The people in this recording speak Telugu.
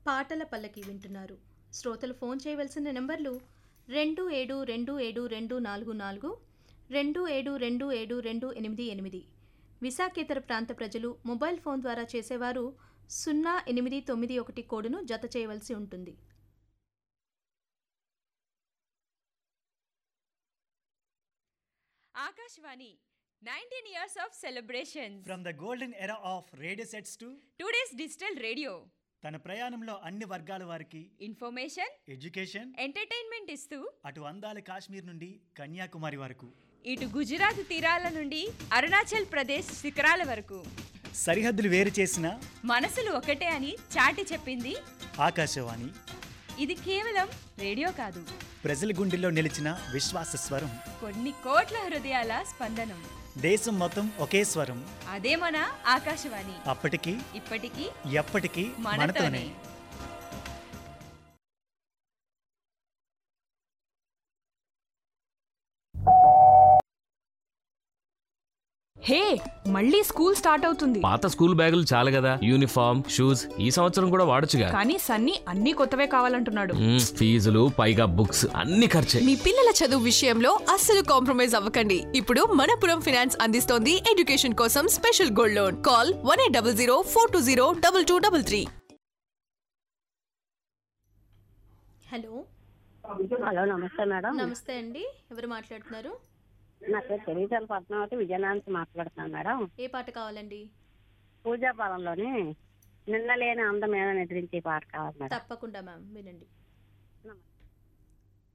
పాటల పల్లకి వింటున్నారు శ్రోతలు ఫోన్ చేయవలసిన నెంబర్లు రెండు ఏడు రెండు ఏడు రెండు నాలుగు నాలుగు రెండు ఏడు రెండు ఏడు రెండు ఎనిమిది ఎనిమిది విశాఖేతర ప్రాంత ప్రజలు మొబైల్ ఫోన్ ద్వారా చేసేవారు సున్నా ఎనిమిది తొమ్మిది ఒకటి కోడును జత చేయవలసి ఉంటుంది Akashvani ninety years of celebrations from the golden era of radio sets to today's digital radio తన ప్రయాణంలో అన్ని వర్గాల వారికి ఇన్ఫర్మేషన్ ఎడ్యుకేషన్ ఎంటర్టైన్మెంట్ ఇస్తూ అటు అందాల కాశ్మీర్ నుండి కన్యాకుమారి వరకు ఇటు గుజరాత్ తీరాల నుండి అరుణాచల్ ప్రదేశ్ శిఖరాల వరకు సరిహద్దులు వేరు చేసిన మనసులు ఒకటే అని చాటి చెప్పింది ఆకాశవాణి ఇది కేవలం రేడియో కాదు ప్రజల గుండెల్లో నిలిచిన విశ్వాస స్వరం కొన్ని కోట్ల హృదయాల స్పందనం దేశం మొత్తం ఒకే స్వరం అదే మన ఆకాశవాణి అప్పటికి ఇప్పటికీ ఎప్పటికీ మనతోనే మనతోనే హే మళ్ళీ స్కూల్ స్టార్ట్ అవుతుంది పాత స్కూల్ బ్యాగులు చాలు కదా యూనిఫామ్ షూస్ ఈ సంవత్సరం కూడా వాడొచ్చుగా కానీ సన్నీ అన్ని కొత్తవే కావాలంటున్నాడు మ్మ్, ఫీజులు పైగా బుక్స్ అన్ని ఖర్చే మీ పిల్లల చదువు విషయంలో అస్సలు కాంప్రమైజ్ అవ్వకండి ఇప్పుడు మనపురం ఫైనాన్స్ అందిస్తోంది ఎడ్యుకేషన్ కోసం special gold loan call one eight double zero four two zero double two double three hello hello నమస్తే మేడం నమస్తే అండి ఎవరు మాట్లాడుతున్నారు నా పేరు తెలియజల పద్మావతి విజయనాథ్ మాట్లాడుతున్నాను మేడం ఏ పాట కావాలండి పూజాపాలెంలోని నిన్న లేని అందమేనా నిద్రించే పాట కావాలి మేడం తప్పకుండా మ్యామ్ వినండి నమస్తే